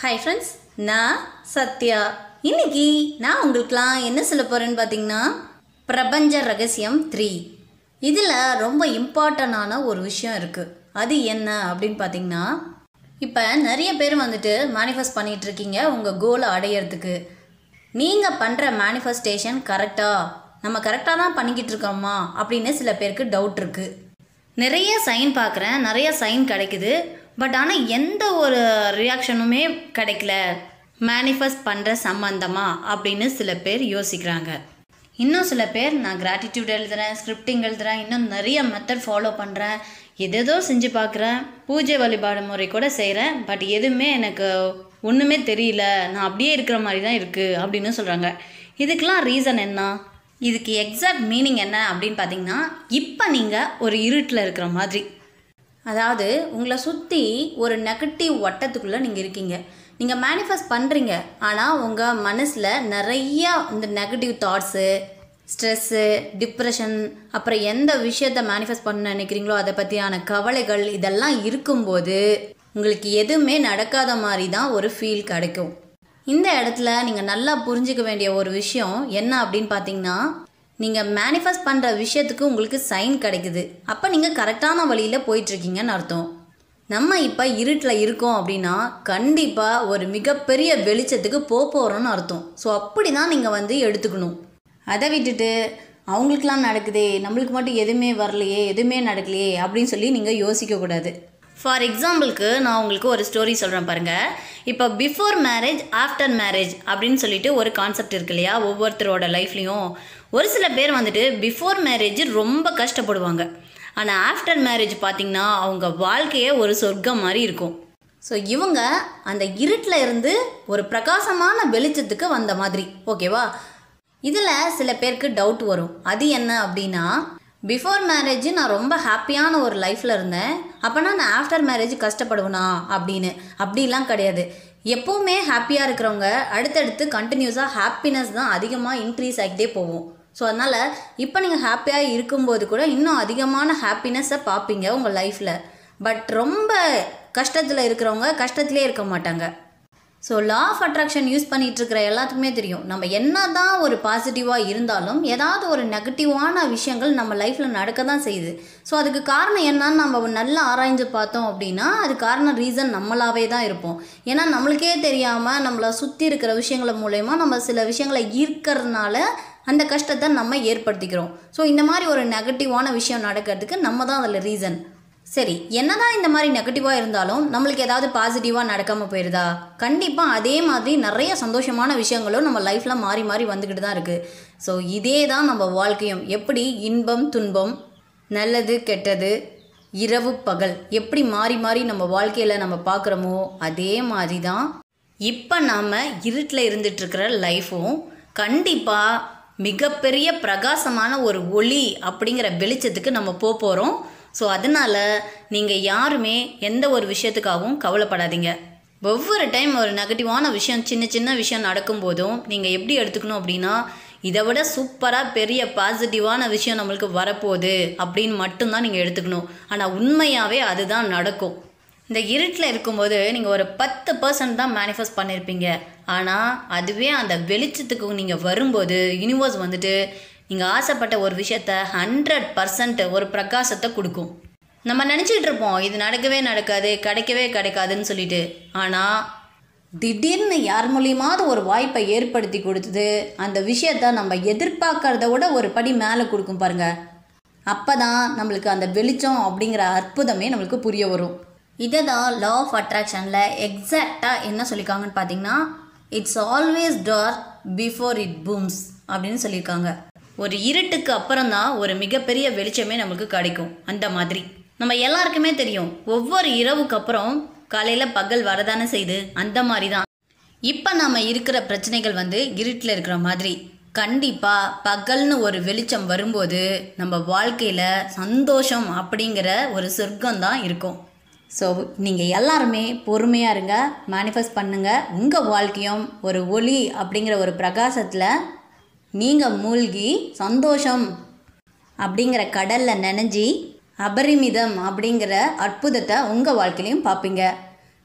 hi friends நான் சத்யா இன்னைக்கு நான் உங்களுக்குலாம் என்ன சொல்ல போகிறேன்னு பார்த்தீங்கன்னா பிரபஞ்ச ரகசியம் த்ரீ இதில் ரொம்ப இம்பார்ட்டண்டான ஒரு விஷயம் இருக்குது அது என்ன அப்படின்னு பார்த்தீங்கன்னா இப்போ நிறைய பேர் வந்துட்டு மேனிஃபெஸ்ட் பண்ணிட்டு இருக்கீங்க உங்கள் கோலை அடையிறதுக்கு நீங்கள் பண்ணுற மேனிஃபெஸ்டேஷன் கரெக்டாக நம்ம கரெக்டாக தான் பண்ணிக்கிட்டு இருக்கோமா அப்படின்னு சில பேருக்கு டவுட் இருக்குது நிறைய சைன் பார்க்குறேன் நிறைய சைன் கிடைக்குது பட் ஆனால் எந்த ஒரு ரியாக்ஷனுமே கிடைக்கல மேனிஃபெஸ்ட் பண்ணுற சம்மந்தமா அப்படின்னு சில பேர் யோசிக்கிறாங்க இன்னும் சில பேர் நான் கிராட்டிடியூட் எழுதுகிறேன் ஸ்கிரிப்டிங் எழுதுகிறேன் இன்னும் நிறைய மெத்தட் ஃபாலோ பண்ணுறேன் எதேதோ செஞ்சு பார்க்குறேன் பூஜை வழிபாடு முறை கூட செய்கிறேன் பட் எதுவுமே எனக்கு ஒன்றுமே தெரியல நான் அப்படியே இருக்கிற மாதிரி தான் இருக்குது அப்படின்னு சொல்கிறாங்க இதுக்கெலாம் ரீசன் என்ன இதுக்கு எக்ஸாக்ட் மீனிங் என்ன அப்படின்னு பார்த்தீங்கன்னா இப்போ நீங்கள் ஒரு இருட்டில் இருக்கிற மாதிரி அதாவது உங்களை சுற்றி ஒரு நெகட்டிவ் வட்டத்துக்குள்ளே நீங்கள் இருக்கீங்க நீங்கள் மேனிஃபெஸ்ட் பண்ணுறீங்க ஆனால் உங்கள் மனசில் நிறையா இந்த நெகட்டிவ் தாட்ஸு ஸ்ட்ரெஸ்ஸு டிப்ரெஷன் அப்புறம் எந்த விஷயத்த மேனிஃபெஸ்ட் பண்ண நினைக்கிறீங்களோ அதை பற்றியான கவலைகள் இதெல்லாம் இருக்கும்போது உங்களுக்கு எதுவுமே நடக்காத மாதிரி தான் ஒரு ஃபீல் கிடைக்கும் இந்த இடத்துல நீங்கள் நல்லா புரிஞ்சுக்க வேண்டிய ஒரு விஷயம் என்ன அப்படின்னு பார்த்தீங்கன்னா நீங்கள் மேனிஃபெஸ்ட் பண்ணுற விஷயத்துக்கு உங்களுக்கு சைன் கிடைக்குது அப்போ நீங்கள் கரெக்டான வழியில் போயிட்டுருக்கீங்கன்னு அர்த்தம் நம்ம இப்போ இருட்டில் இருக்கோம் அப்படின்னா கண்டிப்பாக ஒரு மிகப்பெரிய வெளிச்சத்துக்கு போக போகிறோன்னு அர்த்தம் ஸோ அப்படி தான் நீங்கள் வந்து எடுத்துக்கணும் அதை விட்டுட்டு அவங்களுக்குலாம் நடக்குதே நம்மளுக்கு மட்டும் எதுவுமே வரலையே எதுவுமே நடக்கலையே அப்படின்னு சொல்லி நீங்கள் யோசிக்கக்கூடாது ஃபார் எக்ஸாம்பிளுக்கு நான் உங்களுக்கு ஒரு ஸ்டோரி சொல்கிறேன் பாருங்கள் இப்போ பிஃபோர் மேரேஜ் ஆஃப்டர் மேரேஜ் அப்படின்னு சொல்லிட்டு ஒரு கான்செப்ட் இருக்கு இல்லையா ஒவ்வொருத்தரோட லைஃப்லேயும் ஒரு சில பேர் வந்துட்டு பிஃபோர் மேரேஜ் ரொம்ப கஷ்டப்படுவாங்க ஆனால் ஆஃப்டர் மேரேஜ் பார்த்திங்கன்னா அவங்க வாழ்க்கையே ஒரு சொர்க்கம் மாதிரி இருக்கும் ஸோ இவங்க அந்த இருட்டில் இருந்து ஒரு பிரகாசமான வெளிச்சத்துக்கு வந்த மாதிரி ஓகேவா இதில் சில பேருக்கு டவுட் வரும் அது என்ன அப்படின்னா பிஃபோர் மேரேஜ் நான் ரொம்ப ஹாப்பியான ஒரு லைஃப்பில் இருந்தேன் அப்போனா நான் ஆஃப்டர் மேரேஜ் கஷ்டப்படுவேனா அப்படின்னு அப்படிலாம் கிடையாது எப்போவுமே ஹாப்பியாக இருக்கிறவங்க அடுத்தடுத்து கண்டினியூஸாக ஹாப்பினஸ் தான் அதிகமாக இன்க்ரீஸ் ஆகிட்டே போகும் ஸோ அதனால் இப்போ நீங்கள் ஹாப்பியாக இருக்கும்போது கூட இன்னும் அதிகமான ஹாப்பினஸ்ஸை பார்ப்பீங்க உங்கள் லைஃப்பில் பட் ரொம்ப கஷ்டத்தில் இருக்கிறவங்க கஷ்டத்திலே இருக்க மாட்டாங்க so law of attraction use பண்ணிகிட்டு இருக்கிற எல்லாத்துக்குமே தெரியும் நம்ம என்ன தான் ஒரு பாசிட்டிவாக இருந்தாலும் ஏதாவது ஒரு நெகட்டிவான விஷயங்கள் நம்ம லைஃப்பில் நடக்க தான் செய்யுது ஸோ அதுக்கு காரணம் என்னன்னு நம்ம நல்லா ஆராய்ஞ்சு பார்த்தோம் அப்படின்னா அது காரணம் ரீசன் நம்மளாவே தான் இருப்போம் ஏன்னா நம்மளுக்கே தெரியாமல் நம்மளை சுற்றி இருக்கிற விஷயங்கள் மூலயமா நம்ம சில விஷயங்களை ஈர்க்கறதுனால அந்த கஷ்டத்தை நம்ம ஏற்படுத்திக்கிறோம் ஸோ இந்த மாதிரி ஒரு நெகட்டிவான விஷயம் நடக்கிறதுக்கு நம்ம தான் அதில் ரீசன் சரி என்னதான் இந்த மாதிரி நெகட்டிவாக இருந்தாலும் நம்மளுக்கு ஏதாவது பாசிட்டிவாக நடக்காமல் போயிருதா கண்டிப்பாக அதே மாதிரி நிறைய சந்தோஷமான விஷயங்களும் நம்ம லைஃப்பில் மாறி மாறி வந்துக்கிட்டு தான் இருக்குது ஸோ இதே தான் நம்ம வாழ்க்கையும் எப்படி இன்பம் துன்பம் நல்லது கெட்டது இரவு பகல் எப்படி மாறி மாறி நம்ம வாழ்க்கையில் நம்ம பார்க்குறோமோ அதே மாதிரி தான் இப்போ நாம் இருட்டில் இருந்துகிட்ருக்கிற லைஃப்பும் கண்டிப்பாக மிகப்பெரிய பிரகாசமான ஒரு ஒளி அப்படிங்கிற வெளிச்சத்துக்கு நம்ம போக போகிறோம் ஸோ அதனால் நீங்கள் யாருமே எந்த ஒரு விஷயத்துக்காகவும் கவலைப்படாதீங்க ஒவ்வொரு டைம் ஒரு நெகட்டிவான விஷயம் சின்ன சின்ன விஷயம் நடக்கும்போதும் நீங்கள் எப்படி எடுத்துக்கணும் அப்படின்னா இதை விட சூப்பராக பெரிய பாசிட்டிவான விஷயம் நம்மளுக்கு வரப்போகுது அப்படின்னு மட்டும்தான் நீங்கள் எடுத்துக்கணும் ஆனால் உண்மையாகவே அதுதான் நடக்கும் இந்த இருட்டில் இருக்கும்போது நீங்கள் ஒரு பத்து பர்சன்ட் தான் மேனிஃபெஸ்ட் பண்ணியிருப்பீங்க ஆனால் அதுவே அந்த வெளிச்சத்துக்கு நீங்கள் வரும்போது யூனிவர்ஸ் வந்துட்டு நீங்கள் ஆசைப்பட்ட ஒரு விஷயத்த ஹண்ட்ரட் பர்சன்ட் ஒரு பிரகாசத்தை கொடுக்கும் நம்ம நினச்சிக்கிட்டு இருப்போம் இது நடக்கவே நடக்காது கிடைக்கவே கிடைக்காதுன்னு சொல்லிட்டு ஆனால் திடீர்னு யார் மூலியமாவது ஒரு வாய்ப்பை ஏற்படுத்தி கொடுத்தது அந்த விஷயத்த நம்ம எதிர்பார்க்கறத விட ஒரு படி மேலே கொடுக்கும் பாருங்க அப்போ தான் நம்மளுக்கு அந்த வெளிச்சம் அப்படிங்கிற அற்புதமே நம்மளுக்கு புரிய வரும் இதை தான் லா ஆஃப் அட்ராக்ஷனில் எக்ஸாக்டாக என்ன சொல்லியிருக்காங்கன்னு பார்த்தீங்கன்னா it's always dark before it booms அப்படின்னு சொல்லியிருக்காங்க ஒரு இருட்டுக்கு அப்புறம் தான் ஒரு மிகப்பெரிய வெளிச்சமே நமக்கு கிடைக்கும் அந்த மாதிரி நம்ம எல்லாருக்குமே தெரியும் ஒவ்வொரு இரவுக்கு அப்புறம் காலையில் பகல் வரதானே செய்யுது அந்த மாதிரி தான் இப்போ நாம் இருக்கிற பிரச்சனைகள் வந்து இருட்டில் இருக்கிற மாதிரி கண்டிப்பாக பகல்னு ஒரு வெளிச்சம் வரும்போது நம்ம வாழ்க்கையில் சந்தோஷம் அப்படிங்கிற ஒரு சொர்க்கம் தான் இருக்கும் ஸோ நீங்கள் எல்லாருமே பொறுமையாக இருங்க மேனிஃபெஸ்ட் பண்ணுங்கள் உங்கள் வாழ்க்கையும் ஒரு ஒளி அப்படிங்கிற ஒரு பிரகாசத்தில் நீங்கள் மூழ்கி சந்தோஷம் அப்படிங்கிற கடலில் நனைஞ்சி அபரிமிதம் அப்படிங்கிற அற்புதத்தை உங்கள் வாழ்க்கையிலையும் பார்ப்பீங்க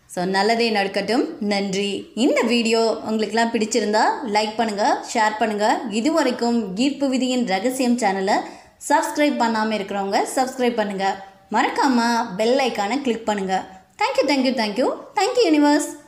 ஸோ நல்லதே நடக்கட்டும் நன்றி இந்த வீடியோ உங்களுக்கெல்லாம் பிடிச்சிருந்தா லைக் பண்ணுங்கள் ஷேர் பண்ணுங்கள் இது வரைக்கும் ஈர்ப்பு விதியின் ரகசியம் சேனலை சப்ஸ்கிரைப் பண்ணாமல் இருக்கிறவங்க சப்ஸ்கிரைப் பண்ணுங்கள் மறக்காமல் பெல் ஐக்கானை கிளிக் பண்ணுங்கள் thank you thank you thank you thank you universe